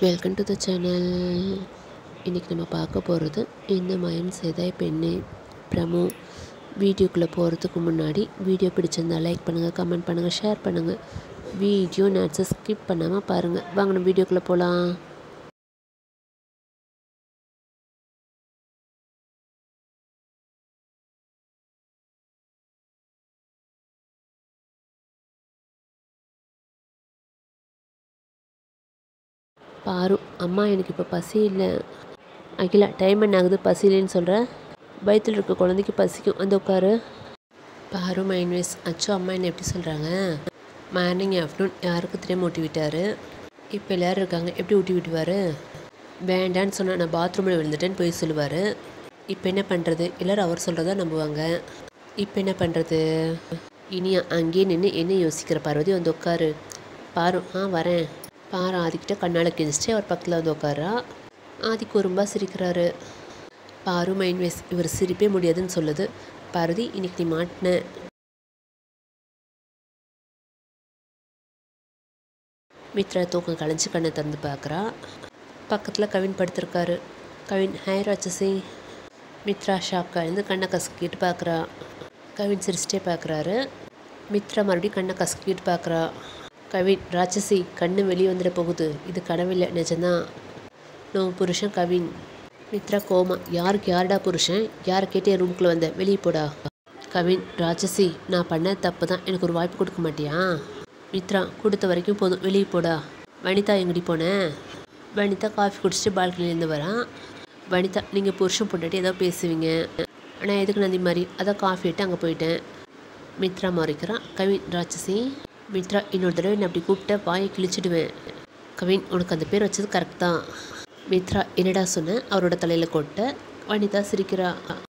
welcome to the channel இன்றைக்கி நம்ம பார்க்க போகிறது இந்த மயம் செய்தாய் பெண்ணே பிரமு வீடியோக்குள்ளே போகிறதுக்கு முன்னாடி வீடியோ பிடிச்சிருந்தா லைக் பண்ணுங்கள் கமெண்ட் பண்ணுங்கள் ஷேர் பண்ணுங்கள் வீடியோ நேட்ஸை ஸ்கிப் பண்ணாமல் பாருங்கள் வாங்க நம்ம வீடியோக்குள்ளே போகலாம் பாரு அம்மா எனக்கு இப்போ பசி இல்லை அகிலா டைம் என்ன ஆகுது பசி இல்லைன்னு சொல்கிற வயிற்றில் இருக்க குழந்தைக்கு பசிக்கும் வந்து உட்காரு பாரு மைன்வேஸ் அச்சோ அம்மா என்ன எப்படி சொல்கிறாங்க மார்னிங் ஆஃப்டர்நூன் யாருக்கு தெரியாம ஊட்டி விட்டார் இப்போ எல்லோரும் இருக்காங்க எப்படி ஊட்டி விட்டுவார் வேண்டான்னு சொன்னால் நான் பாத்ரூமில் விழுந்துட்டேன்னு போய் சொல்லுவார் இப்போ என்ன பண்ணுறது எல்லோரும் அவர் சொல்கிறதா நம்புவாங்க இப்போ என்ன பண்ணுறது இனி அங்கேயே நின்று என்ன யோசிக்கிற பார்வதி வந்து உட்காரு பாரு ஆ வரேன் பாரு ஆதிக்கிட்ட கண்ணால் கிழிச்சிட்டு அவர் பக்கத்தில் வந்து உட்காரா ஆதி குறும்பா சிரிக்கிறாரு பாரு மைன்வேஸ் இவர் சிரிப்பே முடியாதுன்னு சொல்லுது பார்வதி இன்னைக்கு நீ மாட்டின மித்ரா தூக்கம் கலைஞ்சி கண்ணை திறந்து பார்க்குறா பக்கத்தில் கவின் படுத்திருக்காரு கவின் ஹாய் ராட்சசி மித்ரா ஷாக் கழிந்து கண்ணை கசக்கிட்டு பார்க்குறா கவின் சிரிச்சிட்டே பார்க்குறாரு மித்ரா மறுபடியும் கண்ணை கசக்கிட்டு பார்க்குறா கவின் ராட்சசி கண்ணு வெளியே வந்துட போகுது இது கனவில்லை நிஜம்தான் நான் புருஷன் கவின் மித்ரா கோமா யாருக்கு யாருடா புருஷன் யாரை கேட்டே ரூம்குள்ளே வந்த வெளியே போடா கவின் ராட்சசி நான் பண்ண தப்பு தான் எனக்கு ஒரு வாய்ப்பு கொடுக்க மாட்டியா மித்ரா கொடுத்த வரைக்கும் போதும் வெளியே போடா வனிதா எங்கடி போனேன் வனிதா காஃபி குடிச்சிட்டு பால்கனிலேருந்து வரான் வனிதா நீங்கள் புருஷன் பொண்டாட்டி ஏதோ பேசுவீங்க ஆனால் எதுக்கு நந்தி மாதிரி அதான் காஃபி எடுத்து அங்கே போயிட்டேன் மித்ரா மறைக்கிறான் கவின் ராட்சசி மித்ரா இன்னொரு தடவை என்னை அப்படி கூப்பிட்ட வாயை கிழிச்சிடுவேன் கவின் உனக்கு அந்த பேர் வச்சது கரெக்ட் தான் மித்ரா என்னடா சொன்ன அவரோட தலையில் கொட்ட வனிதா சிரிக்கிறா